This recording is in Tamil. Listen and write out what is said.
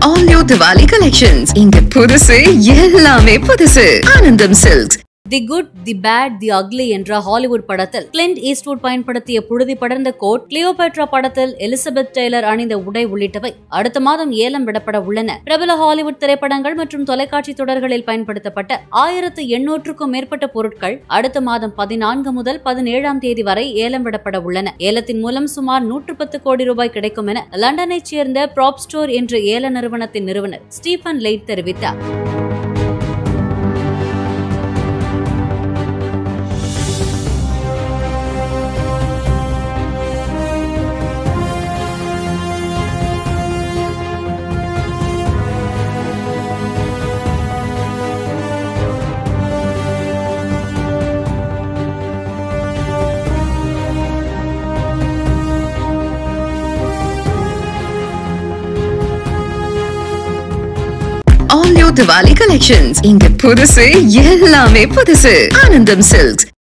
ஆல் நியூ திவாலி கலெக்ஷன்ஸ் இங்க புதுசு எல்லாமே புதுசு Anandham silks the good the bad the ugly என்ற ஹாலிவுட் படத்தில் கிளின்ட் ஈஸ்ட்வுட் பயன்படுத்திய புழுதி படர்ந்த கோட் கிளியோபேட்ரா படத்தில் எலிசபெத் டெய்லர் அணிந்த உடை உள்ளிட்டவை அடுத்த மாதம் ஏலம் விடப்பட உள்ளன பிரபல ஹாலிவுட் திரைப்படங்கள் மற்றும் தொலைக்காட்சி தொடர்களில் பயன்படுத்தப்பட்ட ஆயிரத்து எண்ணூற்றுக்கும் மேற்பட்ட பொருட்கள் அடுத்த மாதம் பதினான்கு முதல் பதினேழாம் தேதி வரை ஏலம் விடப்பட உள்ளன ஏலத்தின் மூலம் சுமார் நூற்று பத்து கோடி ரூபாய் கிடைக்கும் என லண்டனைச் சேர்ந்த ப்ராப் ஸ்டோர் என்ற ஏல நிறுவனத்தின் நிறுவனர் ஸ்டீஃபன் லைட் தெரிவித்தார் ஆல் நியூ திவாலி கலெக்ஷன்ஸ் இங்க புதுசு எல்லாமே புதுசு ஆனந்தம் சில்க்ஸ்